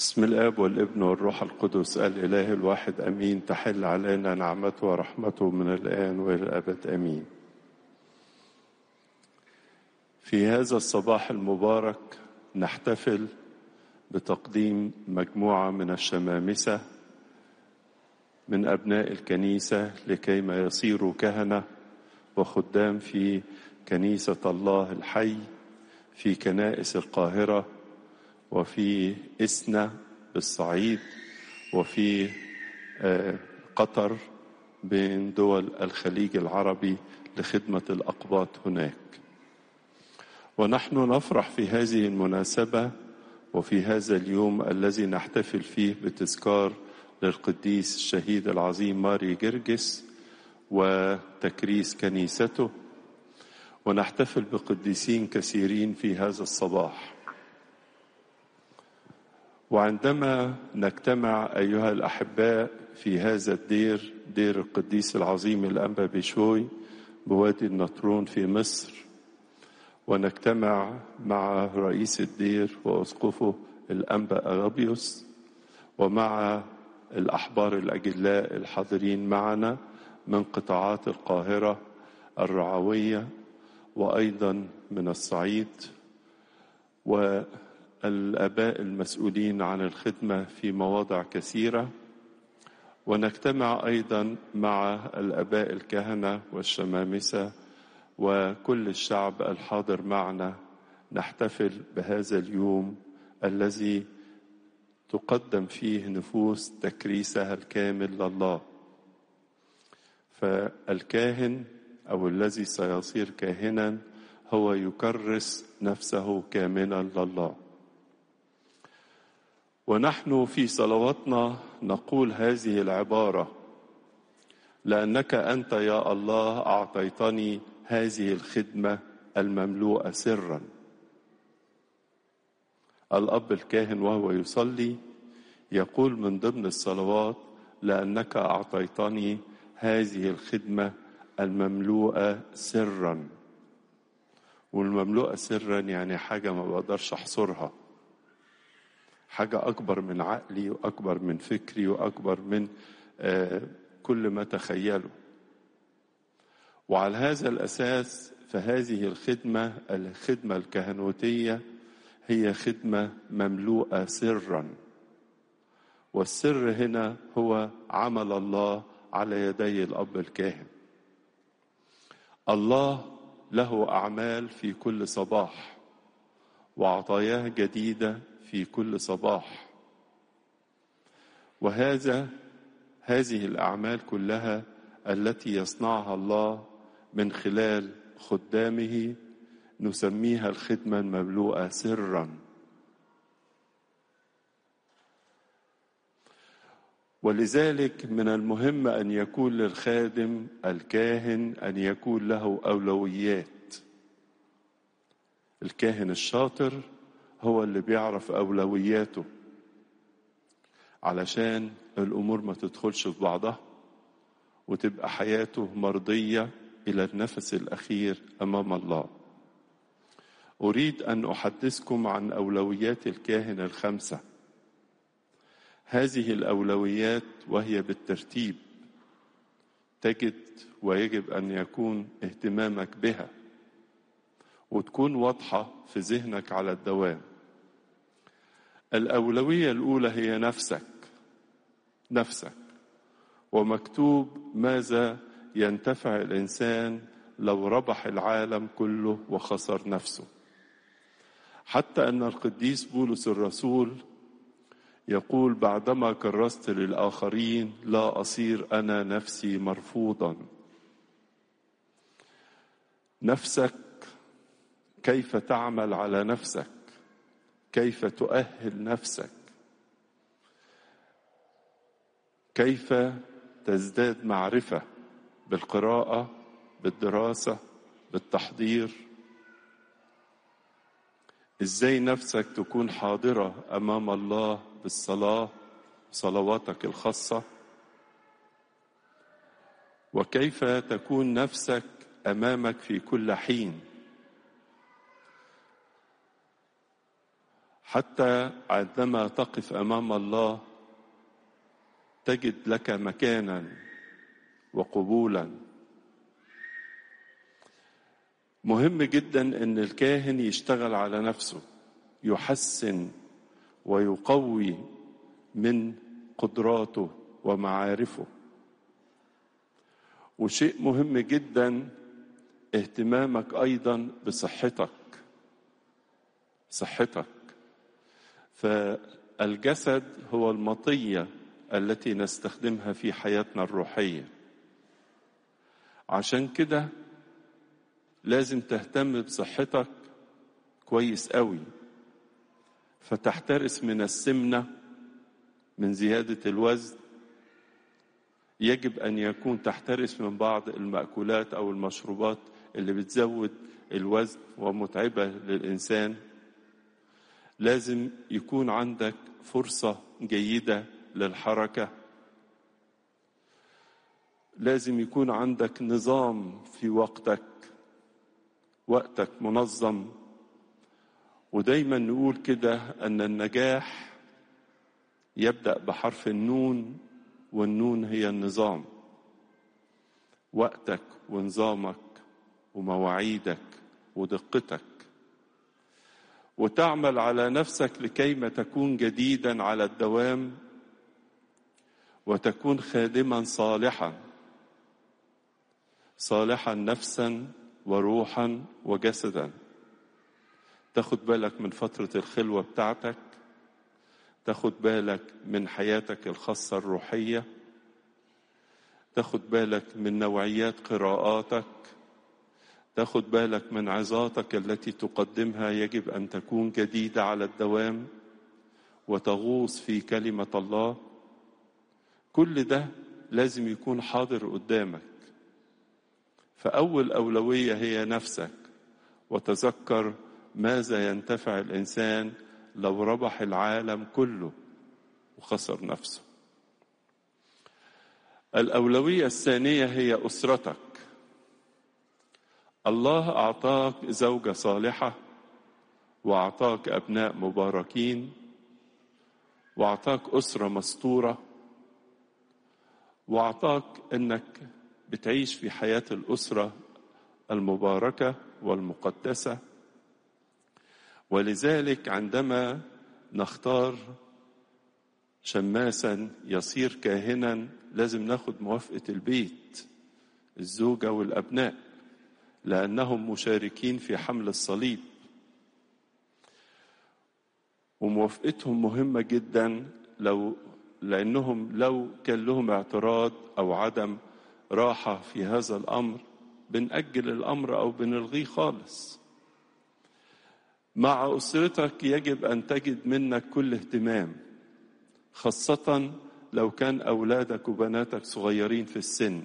بسم الاب والابن والروح القدس الاله الواحد امين تحل علينا نعمته ورحمته من الان والى الابد امين في هذا الصباح المبارك نحتفل بتقديم مجموعه من الشمامسه من ابناء الكنيسه لكيما يصيروا كهنه وخدام في كنيسه الله الحي في كنائس القاهره وفي إسنا بالصعيد وفي قطر بين دول الخليج العربي لخدمة الأقباط هناك ونحن نفرح في هذه المناسبة وفي هذا اليوم الذي نحتفل فيه بتذكار للقديس الشهيد العظيم ماري جرجس وتكريس كنيسته ونحتفل بقديسين كثيرين في هذا الصباح وعندما نجتمع أيها الأحباء في هذا الدير دير القديس العظيم الأنبا بشوي بوادي النطرون في مصر ونجتمع مع رئيس الدير وأسقفه الأنبا أغابيوس ومع الأحبار الأجلاء الحاضرين معنا من قطاعات القاهرة الرعوية وأيضا من الصعيد و الاباء المسؤولين عن الخدمه في مواضع كثيره ونجتمع ايضا مع الاباء الكهنه والشمامسه وكل الشعب الحاضر معنا نحتفل بهذا اليوم الذي تقدم فيه نفوس تكريسها الكامل لله فالكاهن او الذي سيصير كاهنا هو يكرس نفسه كاملا لله ونحن في صلواتنا نقول هذه العباره لانك انت يا الله اعطيتني هذه الخدمه المملوءه سرا الاب الكاهن وهو يصلي يقول من ضمن الصلوات لانك اعطيتني هذه الخدمه المملوءه سرا والمملوءه سرا يعني حاجه ما بقدرش احصرها حاجة أكبر من عقلي وأكبر من فكري وأكبر من آه كل ما تخيله وعلى هذا الأساس فهذه الخدمة الخدمة الكهنوتية هي خدمة مملوءة سرا والسر هنا هو عمل الله على يدي الأب الكاهن الله له أعمال في كل صباح وعطاياه جديدة في كل صباح وهذا هذه الاعمال كلها التي يصنعها الله من خلال خدامه نسميها الخدمه المملوءه سرا ولذلك من المهم ان يكون للخادم الكاهن ان يكون له اولويات الكاهن الشاطر هو اللي بيعرف أولوياته علشان الأمور ما تدخلش في بعضها وتبقى حياته مرضية إلى النفس الأخير أمام الله أريد أن أحدثكم عن أولويات الكاهن الخمسة هذه الأولويات وهي بالترتيب تجد ويجب أن يكون اهتمامك بها وتكون واضحة في ذهنك على الدوام الأولوية الأولى هي نفسك نفسك ومكتوب ماذا ينتفع الإنسان لو ربح العالم كله وخسر نفسه حتى أن القديس بولس الرسول يقول بعدما كرست للآخرين لا أصير أنا نفسي مرفوضا نفسك كيف تعمل على نفسك كيف تؤهل نفسك كيف تزداد معرفه بالقراءه بالدراسه بالتحضير ازاي نفسك تكون حاضره امام الله بالصلاه صلواتك الخاصه وكيف تكون نفسك امامك في كل حين حتى عندما تقف امام الله تجد لك مكانا وقبولا مهم جدا ان الكاهن يشتغل على نفسه يحسن ويقوي من قدراته ومعارفه وشيء مهم جدا اهتمامك ايضا بصحتك صحتك فالجسد هو المطيه التي نستخدمها في حياتنا الروحيه عشان كده لازم تهتم بصحتك كويس قوي فتحترس من السمنه من زياده الوزن يجب ان يكون تحترس من بعض الماكولات او المشروبات اللي بتزود الوزن ومتعبه للانسان لازم يكون عندك فرصه جيده للحركه لازم يكون عندك نظام في وقتك وقتك منظم ودايما نقول كده ان النجاح يبدا بحرف النون والنون هي النظام وقتك ونظامك ومواعيدك ودقتك وتعمل على نفسك لكيما تكون جديدا على الدوام وتكون خادما صالحا صالحا نفسا وروحا وجسدا تاخد بالك من فترة الخلوة بتاعتك تاخد بالك من حياتك الخاصة الروحية تاخد بالك من نوعيات قراءاتك تاخد بالك من عظاتك التي تقدمها يجب أن تكون جديدة على الدوام وتغوص في كلمة الله كل ده لازم يكون حاضر قدامك فأول أولوية هي نفسك وتذكر ماذا ينتفع الإنسان لو ربح العالم كله وخسر نفسه الأولوية الثانية هي أسرتك الله أعطاك زوجة صالحة وأعطاك أبناء مباركين وأعطاك أسرة مستورة وأعطاك أنك بتعيش في حياة الأسرة المباركة والمقدسة ولذلك عندما نختار شماسا يصير كاهنا لازم ناخد موافقة البيت الزوجة والأبناء لأنهم مشاركين في حمل الصليب وموافقتهم مهمة جدا لو لأنهم لو كان لهم اعتراض أو عدم راحة في هذا الأمر بنأجل الأمر أو بنلغيه خالص مع أسرتك يجب أن تجد منك كل اهتمام خاصة لو كان أولادك وبناتك صغيرين في السن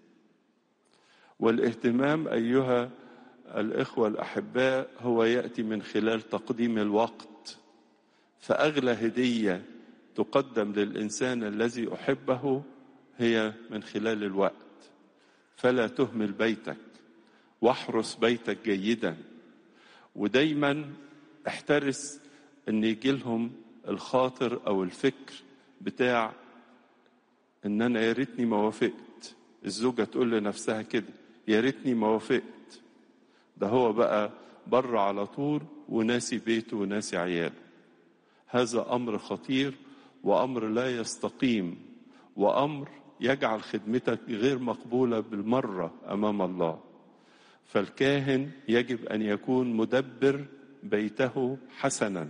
والاهتمام أيها الإخوة الأحباء هو يأتي من خلال تقديم الوقت فأغلى هدية تقدم للإنسان الذي أحبه هي من خلال الوقت فلا تهمل بيتك واحرس بيتك جيدا ودايما احترس ان يجي لهم الخاطر او الفكر بتاع ان انا يا ريتني ما وافقت الزوجه تقول لنفسها كده يا ريتني ما وافقت ده هو بقى بره على طول وناسي بيته وناسي عياله هذا امر خطير وامر لا يستقيم وامر يجعل خدمتك غير مقبوله بالمره امام الله فالكاهن يجب ان يكون مدبر بيته حسنا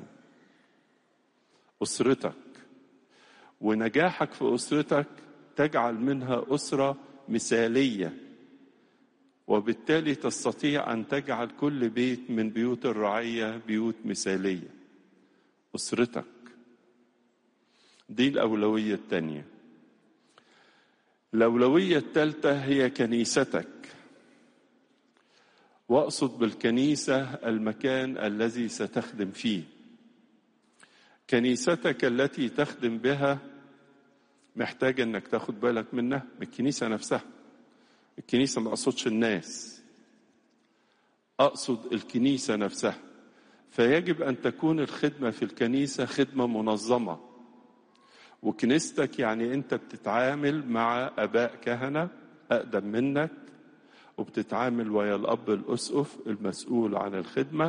اسرتك ونجاحك في اسرتك تجعل منها اسره مثاليه وبالتالي تستطيع ان تجعل كل بيت من بيوت الرعيه بيوت مثاليه اسرتك دي الاولويه الثانيه الاولويه الثالثه هي كنيستك واقصد بالكنيسه المكان الذي ستخدم فيه كنيستك التي تخدم بها محتاج انك تاخد بالك منها من الكنيسه نفسها الكنيسه ما اقصدش الناس اقصد الكنيسه نفسها فيجب أن تكون الخدمة في الكنيسة خدمة منظمة وكنيستك يعني أنت بتتعامل مع أباء كهنة أقدم منك وبتتعامل ويا الأب الأسقف المسؤول عن الخدمة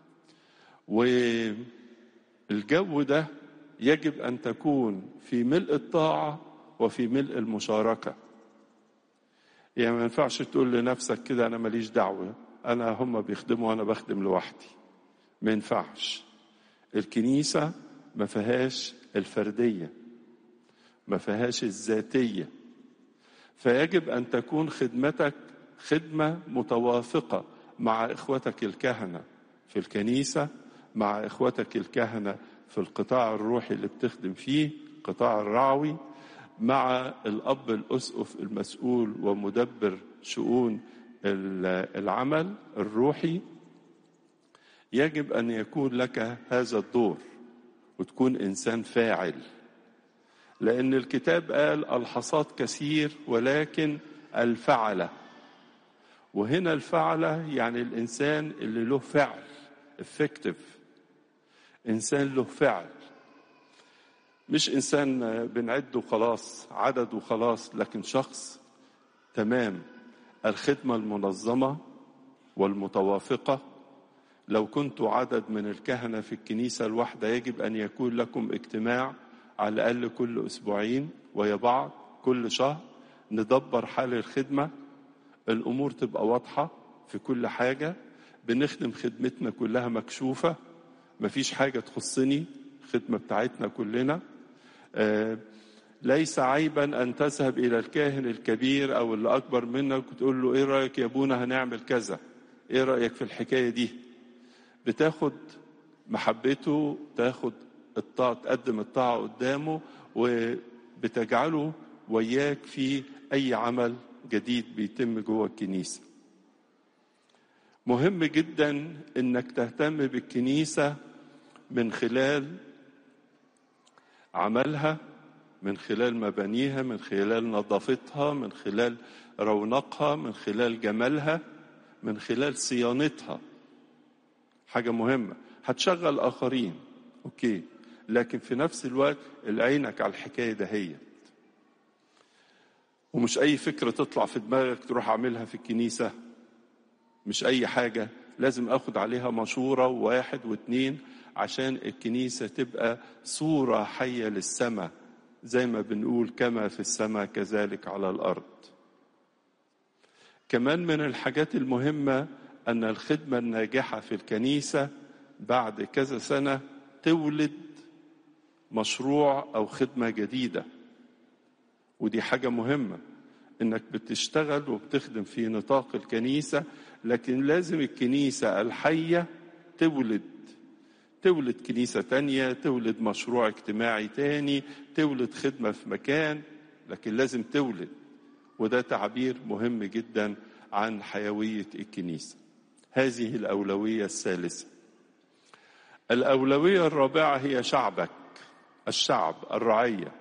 والجو ده يجب أن تكون في ملء الطاعة وفي ملء المشاركة يعني ما ينفعش تقول لنفسك كده أنا ماليش دعوة أنا هم بيخدموا وأنا بخدم لوحدي ما ينفعش الكنيسة ما فيهاش الفردية ما فيهاش الذاتية فيجب أن تكون خدمتك خدمة متوافقة مع إخوتك الكهنة في الكنيسة مع إخوتك الكهنة في القطاع الروحي اللي بتخدم فيه القطاع الرعوي مع الأب الأسقف المسؤول ومدبر شؤون العمل الروحي يجب أن يكون لك هذا الدور وتكون إنسان فاعل لأن الكتاب قال الحصاد كثير ولكن الفعلة وهنا الفعلة يعني الإنسان اللي له فعل effective إنسان له فعل مش إنسان بنعد وخلاص عدد وخلاص لكن شخص تمام الخدمة المنظمة والمتوافقة لو كنت عدد من الكهنة في الكنيسة الواحدة يجب أن يكون لكم اجتماع على الأقل كل أسبوعين ويا بعض كل شهر ندبر حال الخدمة الأمور تبقى واضحة في كل حاجة بنخدم خدمتنا كلها مكشوفة مفيش حاجة تخصني الخدمة بتاعتنا كلنا آه ليس عيبا أن تذهب إلى الكاهن الكبير أو اللي أكبر منك وتقول له إيه رأيك يا أبونا هنعمل كذا إيه رأيك في الحكاية دي بتاخد محبته تاخد الطاعة تقدم الطاعة قدامه وبتجعله وياك في أي عمل جديد بيتم جوه الكنيسة مهم جدا انك تهتم بالكنيسة من خلال عملها من خلال مبانيها من خلال نظافتها من خلال رونقها من خلال جمالها من خلال صيانتها حاجة مهمة هتشغل آخرين أوكي لكن في نفس الوقت عينك على الحكاية دهيت ومش أي فكرة تطلع في دماغك تروح أعملها في الكنيسة مش أي حاجة لازم أخد عليها مشورة واحد واثنين عشان الكنيسة تبقى صورة حية للسماء زي ما بنقول كما في السماء كذلك على الأرض كمان من الحاجات المهمة أن الخدمة الناجحة في الكنيسة بعد كذا سنة تولد مشروع أو خدمة جديدة ودي حاجة مهمة انك بتشتغل وبتخدم في نطاق الكنيسة لكن لازم الكنيسة الحية تولد تولد كنيسة تانية تولد مشروع اجتماعي تاني تولد خدمة في مكان لكن لازم تولد وده تعبير مهم جدا عن حيوية الكنيسة هذه الأولوية الثالثة الأولوية الرابعة هي شعبك الشعب الرعيه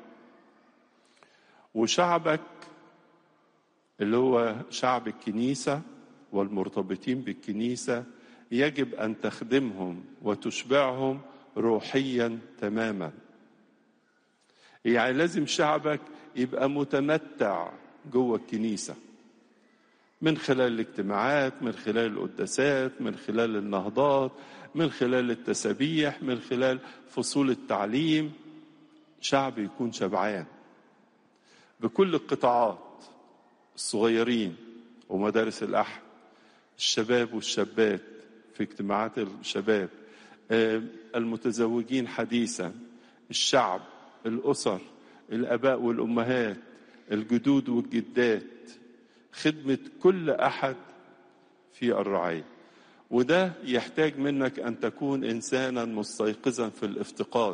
وشعبك اللي هو شعب الكنيسة والمرتبطين بالكنيسة يجب أن تخدمهم وتشبعهم روحيا تماما يعني لازم شعبك يبقى متمتع جوه الكنيسة من خلال الاجتماعات من خلال القداسات من خلال النهضات من خلال التسابيح من خلال فصول التعليم شعب يكون شبعان بكل القطاعات الصغيرين ومدارس الأحد الشباب والشابات في اجتماعات الشباب المتزوجين حديثا الشعب الأسر الآباء والأمهات الجدود والجدات خدمة كل أحد في الرعاية وده يحتاج منك أن تكون إنسانا مستيقظا في الافتقاد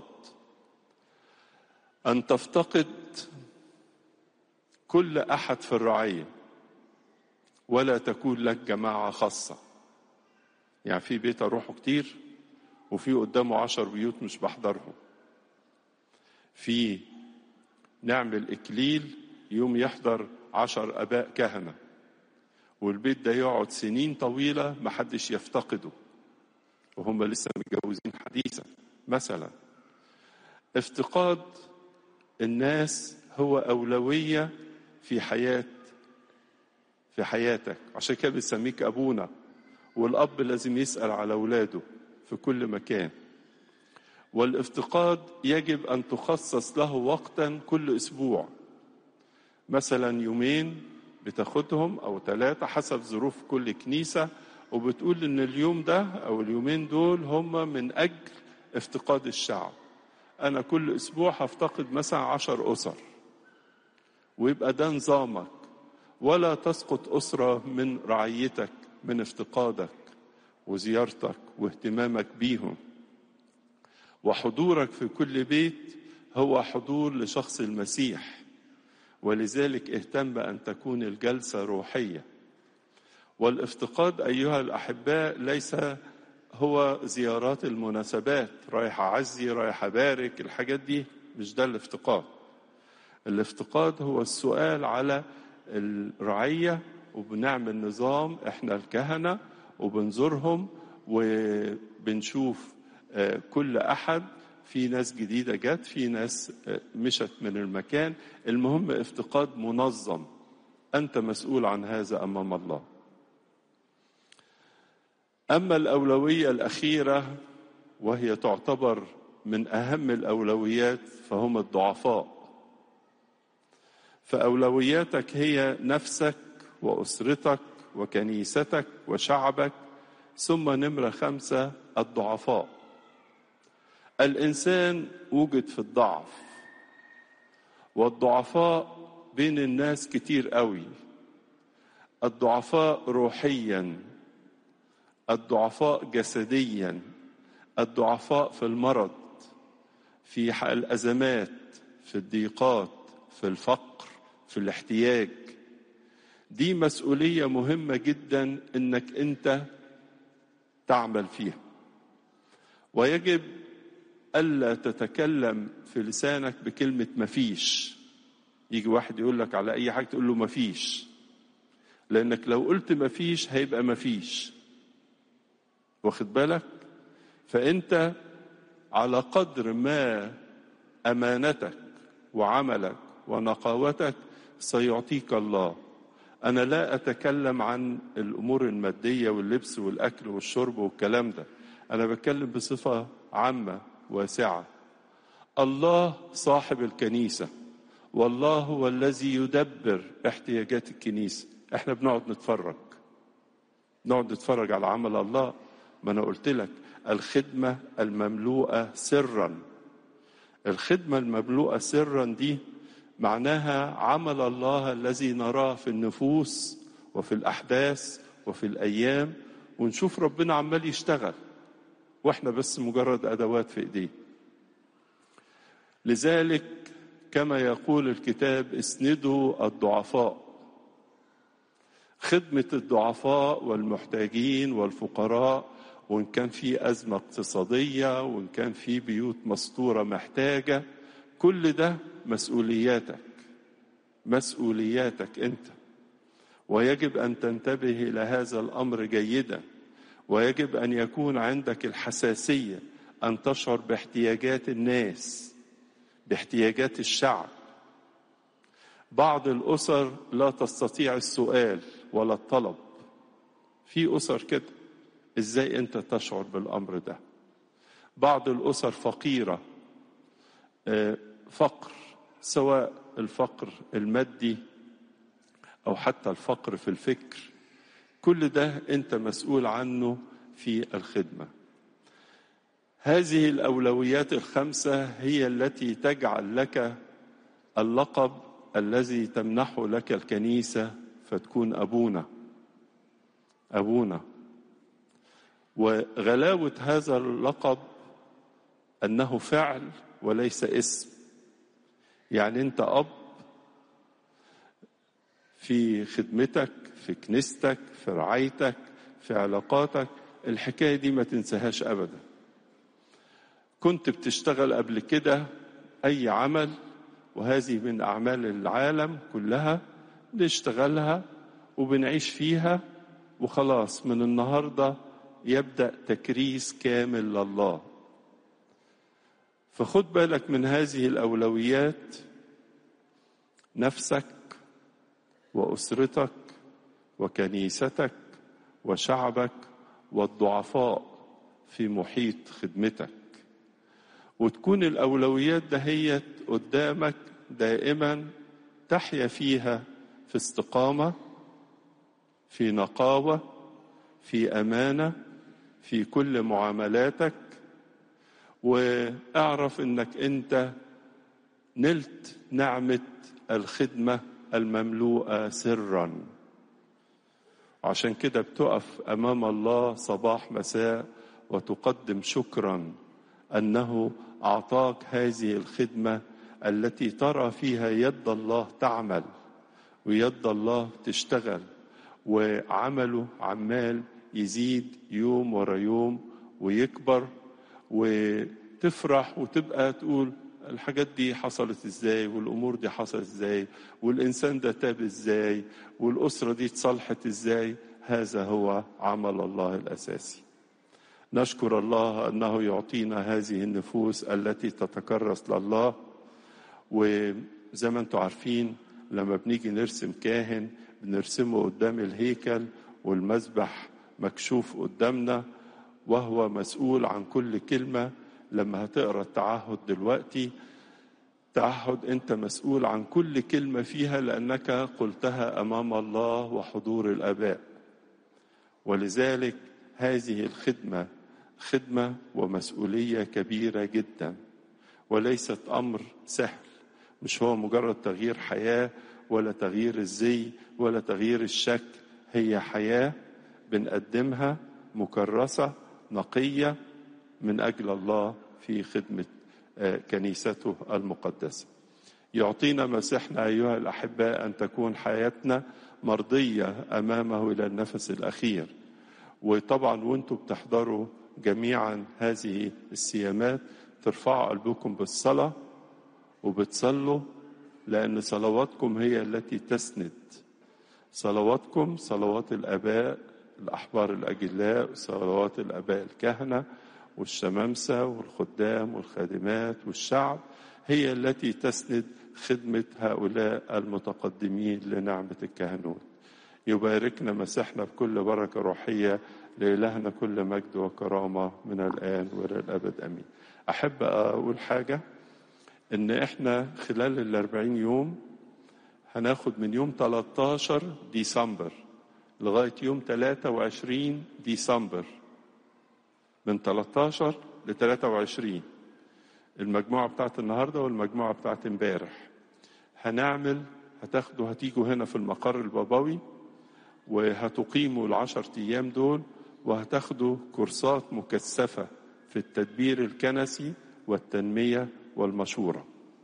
أن تفتقد كل احد في الرعيه ولا تكون لك جماعه خاصه يعني في بيت اروحه كتير وفي قدامه عشر بيوت مش بحضرهم في نعمل اكليل يوم يحضر عشر اباء كهنه والبيت ده يقعد سنين طويله محدش يفتقده وهم لسه متجوزين حديثا مثلا افتقاد الناس هو أولوية في حياة في حياتك عشان كده بنسميك أبونا والأب لازم يسأل على أولاده في كل مكان والافتقاد يجب أن تخصص له وقتا كل أسبوع مثلا يومين بتاخدهم أو ثلاثة حسب ظروف كل كنيسة وبتقول إن اليوم ده أو اليومين دول هم من أجل افتقاد الشعب أنا كل أسبوع هفتقد مثلا عشر أسر ويبقى ده نظامك ولا تسقط أسرة من رعيتك من افتقادك وزيارتك واهتمامك بيهم وحضورك في كل بيت هو حضور لشخص المسيح ولذلك اهتم بأن تكون الجلسة روحية والافتقاد أيها الأحباء ليس هو زيارات المناسبات رايح أعزي رايح أبارك الحاجات دي مش ده الافتقاد الافتقاد هو السؤال على الرعية وبنعمل نظام احنا الكهنة وبنزورهم وبنشوف كل أحد في ناس جديدة جت في ناس مشت من المكان المهم افتقاد منظم أنت مسؤول عن هذا أمام الله أما الأولوية الأخيرة وهي تعتبر من أهم الأولويات فهم الضعفاء فأولوياتك هي نفسك وأسرتك وكنيستك وشعبك ثم نمرة خمسة الضعفاء الإنسان وجد في الضعف والضعفاء بين الناس كتير قوي الضعفاء روحيا الضعفاء جسديا الضعفاء في المرض في الأزمات في الضيقات في الفقر في الاحتياج دي مسؤولية مهمة جدا انك انت تعمل فيها ويجب ألا تتكلم في لسانك بكلمة مفيش يجي واحد يقول لك على أي حاجة تقول له مفيش لأنك لو قلت مفيش هيبقى مفيش واخد بالك فأنت على قدر ما أمانتك وعملك ونقاوتك سيعطيك الله أنا لا أتكلم عن الأمور المادية واللبس والأكل والشرب والكلام ده أنا بتكلم بصفة عامة واسعة الله صاحب الكنيسة والله هو الذي يدبر احتياجات الكنيسة احنا بنقعد نتفرج نقعد نتفرج على عمل الله ما انا قلت لك الخدمة المملوءة سرا الخدمة المملوءة سرا دي معناها عمل الله الذي نراه في النفوس وفي الأحداث وفي الأيام ونشوف ربنا عمال يشتغل واحنا بس مجرد أدوات في إيديه لذلك كما يقول الكتاب اسندوا الضعفاء خدمة الضعفاء والمحتاجين والفقراء وإن كان في أزمة اقتصادية وإن كان في بيوت مستورة محتاجة كل ده مسؤولياتك مسؤولياتك أنت ويجب أن تنتبه إلى هذا الأمر جيدا ويجب أن يكون عندك الحساسية أن تشعر باحتياجات الناس باحتياجات الشعب بعض الأسر لا تستطيع السؤال ولا الطلب في أسر كده إزاي أنت تشعر بالأمر ده بعض الأسر فقيرة فقر سواء الفقر المادي أو حتى الفقر في الفكر كل ده أنت مسؤول عنه في الخدمة هذه الأولويات الخمسة هي التي تجعل لك اللقب الذي تمنحه لك الكنيسة فتكون أبونا أبونا وغلاوة هذا اللقب أنه فعل وليس اسم يعني أنت أب في خدمتك في كنيستك في رعايتك في علاقاتك الحكاية دي ما تنساهاش أبدا كنت بتشتغل قبل كده أي عمل وهذه من أعمال العالم كلها بنشتغلها وبنعيش فيها وخلاص من النهاردة يبدأ تكريس كامل لله فخد بالك من هذه الأولويات نفسك وأسرتك وكنيستك وشعبك والضعفاء في محيط خدمتك وتكون الأولويات دهيت قدامك دائما تحيا فيها في استقامة في نقاوة في أمانة في كل معاملاتك واعرف انك انت نلت نعمة الخدمة المملوءة سرا عشان كده بتقف امام الله صباح مساء وتقدم شكرا انه اعطاك هذه الخدمه التي ترى فيها يد الله تعمل ويد الله تشتغل وعمله عمال يزيد يوم ورا يوم ويكبر وتفرح وتبقى تقول الحاجات دي حصلت ازاي والامور دي حصلت ازاي والانسان ده تاب ازاي والاسره دي اتصلحت ازاي هذا هو عمل الله الاساسي نشكر الله انه يعطينا هذه النفوس التي تتكرس لله وزي ما انتم عارفين لما بنيجي نرسم كاهن بنرسمه قدام الهيكل والمذبح مكشوف قدامنا وهو مسؤول عن كل كلمه لما هتقرا التعهد دلوقتي تعهد انت مسؤول عن كل كلمه فيها لانك قلتها امام الله وحضور الاباء ولذلك هذه الخدمه خدمه ومسؤوليه كبيره جدا وليست امر سهل مش هو مجرد تغيير حياه ولا تغيير الزي ولا تغيير الشكل هي حياه بنقدمها مكرسه نقيه من اجل الله في خدمه كنيسته المقدسه. يعطينا مسيحنا ايها الاحباء ان تكون حياتنا مرضيه امامه الى النفس الاخير. وطبعا وانتم بتحضروا جميعا هذه السيامات ترفعوا قلبكم بالصلاه وبتصلوا لان صلواتكم هي التي تسند. صلواتكم صلوات الاباء الاحبار الاجلاء صلوات الاباء الكهنه والشمامسة والخدام والخادمات والشعب هي التي تسند خدمة هؤلاء المتقدمين لنعمة الكهنوت يباركنا مسيحنا بكل بركة روحية لإلهنا كل مجد وكرامة من الآن وإلى الأبد أمين أحب أقول حاجة إن إحنا خلال الأربعين يوم هناخد من يوم 13 ديسمبر لغاية يوم 23 ديسمبر من 13 ل 23 المجموعة بتاعت النهاردة والمجموعة بتاعت امبارح هنعمل هتاخدوا هتيجوا هنا في المقر البابوي وهتقيموا العشر أيام دول وهتاخدوا كورسات مكثفة في التدبير الكنسي والتنمية والمشورة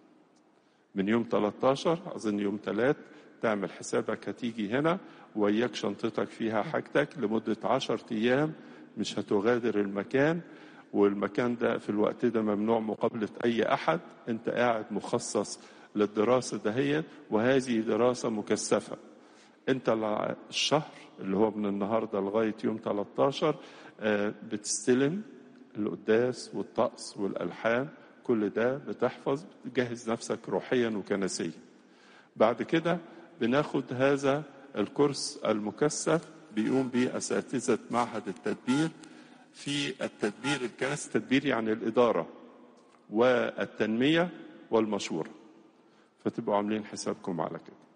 من يوم 13 أظن يوم 3 تعمل حسابك هتيجي هنا وياك شنطتك فيها حاجتك لمدة 10 أيام مش هتغادر المكان والمكان ده في الوقت ده ممنوع مقابلة أي أحد أنت قاعد مخصص للدراسة دهيت وهذه دراسة مكثفة أنت الشهر اللي هو من النهاردة لغاية يوم 13 بتستلم القداس والطقس والألحان كل ده بتحفظ بتجهز نفسك روحيا وكنسيا بعد كده بناخد هذا الكورس المكثف بيقوم به أساتذة معهد التدبير في التدبير الكنسي التدبير يعني الإدارة والتنمية والمشورة فتبقوا عاملين حسابكم على كده